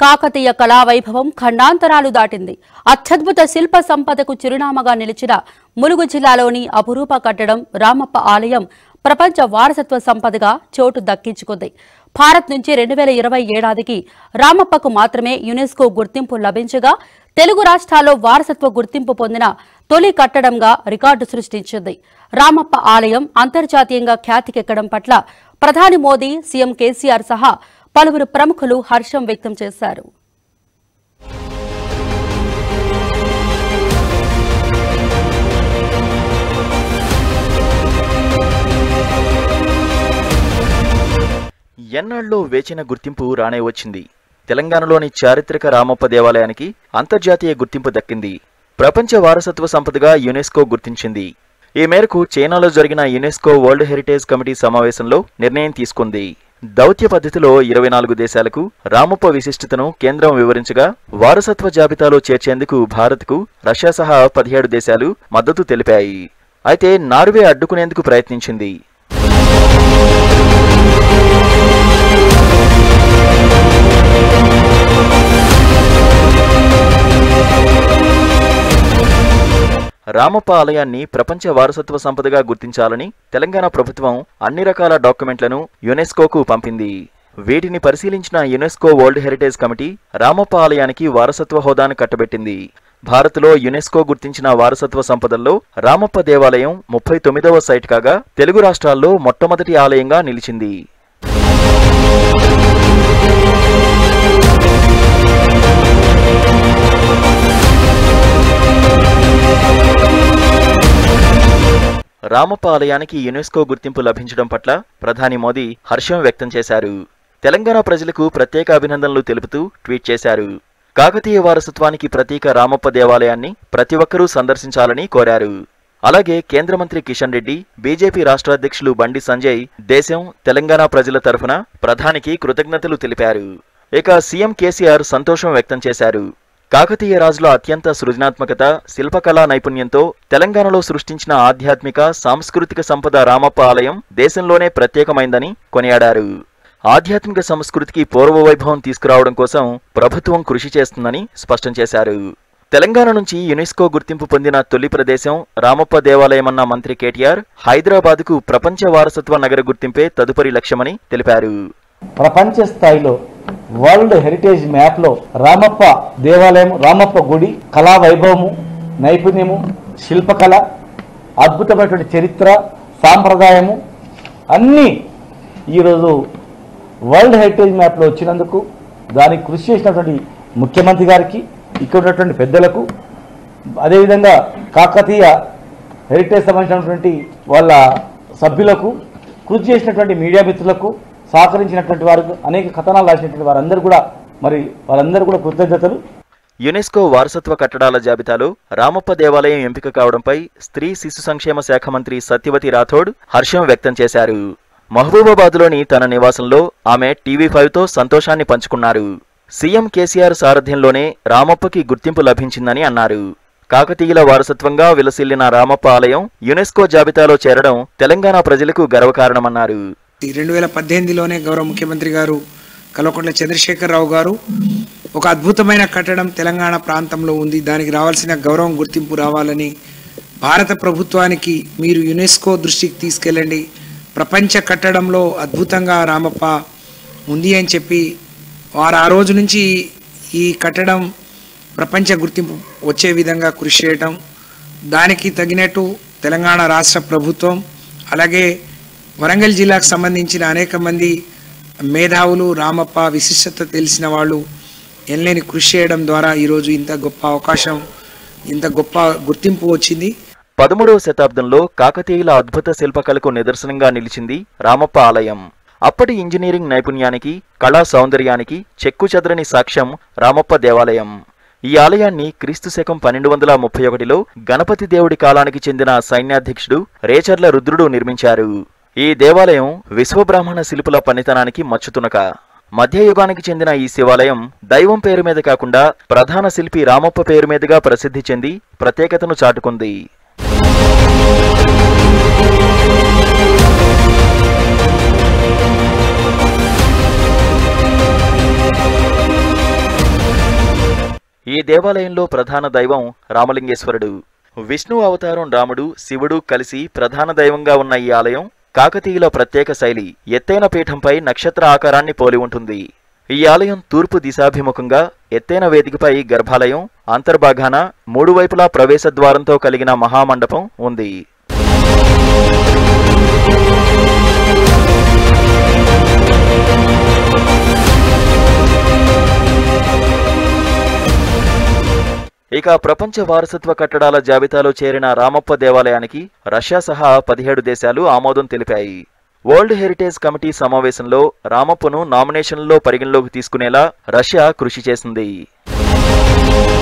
కాకతీయ కళా వైభవం ఖండాంతరాలు దాటింది అత్యద్భుత శిల్ప సంపదకు చిరునామాగా నిలిచిన ములుగు జిల్లాలోని అపురూప కట్టడం రామప్ప ఆలయం ప్రపంచ వారసత్వ సంపదగా చోటు దక్కించుకుంది భారత్ నుంచి రెండు వేల ఇరవై ఏడాదికి రామప్పకు మాత్రమే యునెస్కో గుర్తింపు లభించగా తెలుగు రాష్ట్రాల్లో వారసత్వ గుర్తింపు పొందిన తొలి కట్టడంగా రికార్డు సృష్టించింది రామప్ప ఆలయం అంతర్జాతీయంగా ఖ్యాతికెక్కడం పట్ల ప్రధాని మోదీ సీఎం కేసీఆర్ సహా పలువురు ప్రముఖులు హర్షం వ్యక్తం చేశారు ఎన్నాళ్ళలో వేచిన గుర్తింపు రానే వచ్చింది తెలంగాణలోని చారిత్రక రామప్ప దేవాలయానికి అంతర్జాతీయ గుర్తింపు దక్కింది ప్రపంచ వారసత్వ సంపదగా యునెస్కో గుర్తించింది ఈ మేరకు చైనాలో జరిగిన యునెస్కో వరల్డ్ హెరిటేజ్ కమిటీ సమావేశంలో నిర్ణయం తీసుకుంది దౌత్య పద్ధతిలో ఇరవై నాలుగు దేశాలకు రామప్ప విశిష్టతను కేంద్రం వివరించగా వారసత్వ జాబితాలో చేర్చేందుకు భారత్కు రష్యా సహా పదిహేడు దేశాలు మద్దతు తెలిపాయి అయితే నార్వే అడ్డుకునేందుకు ప్రయత్నించింది రామప్ప ఆలయాన్ని ప్రపంచ వారసత్వ సంపదగా గుర్తించాలని తెలంగాణ ప్రభుత్వం అన్ని రకాల డాక్యుమెంట్లను యునెస్కోకు పంపింది వీటిని పరిశీలించిన UNESCO world heritage committee Ramappa ఆలయానికి వారసత్వ హోదాను కట్టబెట్టింది భారత్లో యునెస్కో గుర్తించిన వారసత్వ సంపదల్లో రామప్ప దేవాలయం ముప్పై తొమ్మిదవ సైట్ కాగా తెలుగు రాష్ట్రాల్లో మొట్టమొదటి ఆలయంగా నిలిచింది రామప్ప ఆలయానికి యునెస్కో గుర్తింపు లభించడం పట్ల ప్రధాని మోదీ హర్షం వ్యక్తం చేశారు తెలంగాణ ప్రజలకు ప్రత్యేక అభినందనలు తెలుపుతూ ట్వీట్ చేశారు కాకతీయ వారసత్వానికి ప్రతీక రామప్ప దేవాలయాన్ని ప్రతి ఒక్కరూ సందర్శించాలని కోరారు అలాగే కేంద్ర మంత్రి కిషన్ రెడ్డి బీజేపీ రాష్ట్ర అధ్యక్షులు బండి సంజయ్ దేశం తెలంగాణ ప్రజల తరఫున ప్రధానికి కృతజ్ఞతలు తెలిపారు ఇక సీఎం కేసీఆర్ సంతోషం వ్యక్తం చేశారు కాకతీయ రాజుల అత్యంత సృజనాత్మకత శిల్పకళా నైపుణ్యంతో తెలంగాణలో సృష్టించిన ఆధ్యాత్మిక సాంస్కృతిక సంపద రామప్ప ఆలయం దేశంలోనే ప్రత్యేకమైందని కొనియాడారు ఆధ్యాత్మిక సంస్కృతికి పూర్వ వైభవం తీసుకురావడం కోసం ప్రభుత్వం కృషి చేస్తుందని స్పష్టం చేశారు తెలంగాణ నుంచి యునెస్కో గుర్తింపు పొందిన తొలి ప్రదేశం రామప్ప దేవాలయమన్న మంత్రి కేటీఆర్ హైదరాబాద్కు ప్రపంచ వారసత్వ నగర గుర్తింపే తదుపరి లక్ష్యమని తెలిపారు ప్రపంచ స్థాయిలో వరల్డ్ హెరిటేజ్ మ్యాప్లో రామప్ప దేవాలయం రామప్ప గుడి కళా వైభవము నైపుణ్యము శిల్పకళ అద్భుతమైనటువంటి చరిత్ర సాంప్రదాయము అన్నీ ఈరోజు వరల్డ్ హెరిటేజ్ మ్యాప్లో వచ్చినందుకు దానికి కృషి చేసినటువంటి ముఖ్యమంత్రి గారికి ఇక్కడ ఉన్నటువంటి పెద్దలకు అదేవిధంగా కాకతీయ హెరిటేజ్ సంబంధించినటువంటి వాళ్ళ సభ్యులకు కృషి చేసినటువంటి మీడియా మిత్రులకు సహకరించినటువంటి వారికి అనేక కథనాలు రాసినటువంటి వారందరూ కూడా మరి వారందరూ కూడా కృతజ్ఞతలు యునెస్కో వారసత్వ కట్టడాల జాబితాలో రామప్ప దేవాలయం ఎంపిక కావడంపై స్త్రీ శిశు సంక్షేమ శాఖ మంత్రి సత్యవతి రాథోడ్ హర్షం వ్యక్తం చేశారు మహబూబాబాద్లోని తన నివాసంలో ఆమె టీవీ ఫైవ్తో సంతోషాన్ని పంచుకున్నారు సీఎం కేసీఆర్ సారథ్యంలోనే రామప్పకి గుర్తింపు లభించిందని అన్నారు కాకతీయుల వారసత్వంగా విలసిల్లిన రామప్ప ఆలయం యునెస్కో జాబితాలో చేరడం తెలంగాణ ప్రజలకు గర్వకారణమన్నారు రెండు వేల పద్దెనిమిదిలోనే గౌరవ ముఖ్యమంత్రి గారు కల్వకుంట్ల చంద్రశేఖరరావు గారు ఒక అద్భుతమైన కట్టడం తెలంగాణ ప్రాంతంలో ఉంది దానికి రావాల్సిన గౌరవం గుర్తింపు రావాలని భారత ప్రభుత్వానికి మీరు యునెస్కో దృష్టికి తీసుకెళ్ళండి ప్రపంచ కట్టడంలో అద్భుతంగా రామప్ప ఉంది అని చెప్పి వారు ఆ రోజు నుంచి ఈ కట్టడం ప్రపంచ గుర్తింపు వచ్చే విధంగా కృషి చేయటం దానికి తగినట్టు తెలంగాణ రాష్ట్ర ప్రభుత్వం అలాగే వరంగల్ జిల్లాకు సంబంధించిన అనేక మంది మేధావులు రామప్ప విశిష్టత తెలిసిన వాళ్ళు ఎనలేని కృషి చేయడం ద్వారా ఈరోజు ఇంత గొప్ప అవకాశం ఇంత గొప్ప గుర్తింపు వచ్చింది పదమూడవ శతాబ్దంలో కాకతీయుల అద్భుత శిల్పకళకు నిదర్శనంగా నిలిచింది రామప్ప ఆలయం అప్పటి ఇంజనీరింగ్ నైపుణ్యానికి కళా సౌందర్యానికి చెక్కు చెదరని సాక్ష్యం రామప్ప దేవాలయం ఈ ఆలయాన్ని క్రీస్తు శకం పన్నెండు వందల ముప్పై ఒకటిలో గణపతి దేవుడి కాలానికి చెందిన సైన్యాధ్యక్షుడు రేచర్ల రుద్రుడు నిర్మించారు ఈ దేవాలయం విశ్వబ్రాహ్మణ శిల్పుల పనితనానికి మచ్చుతునక మధ్యయుగానికి చెందిన ఈ శివాలయం దైవం పేరు మీద కాకుండా ప్రధాన శిల్పి రామప్ప పేరు మీదుగా ప్రసిద్ధి చెంది ప్రత్యేకతను చాటుకుంది ఈ దేవాలయంలో ప్రధాన దైవం రామలింగేశ్వరుడు విష్ణు అవతారం రాముడు శివుడు కలిసి ప్రధాన దైవంగా ఉన్న ఈ ఆలయం కాకతీయుల ప్రత్యేక శైలి ఎత్తైన పీఠంపై నక్షత్ర ఆకారాన్ని పోలి ఉంటుంది ఈ ఆలయం తూర్పు దిశాభిముఖంగా ఎత్తైన వేదికపై గర్భాలయం అంతర్భాగాన మూడు వైపులా ప్రవేశ ద్వారంతో కలిగిన మహామండపం ఉంది ఇక ప్రపంచ వారసత్వ కట్టడాల జాబితాలో చేరిన రామప్ప దేవాలయానికి రష్యా సహా పదిహేడు దేశాలు ఆమోదం తెలిపాయి వరల్డ్ హెరిటేజ్ కమిటీ సమావేశంలో రామప్పను నామినేషన్లో పరిగణలోకి తీసుకునేలా రష్యా కృషి చేసింది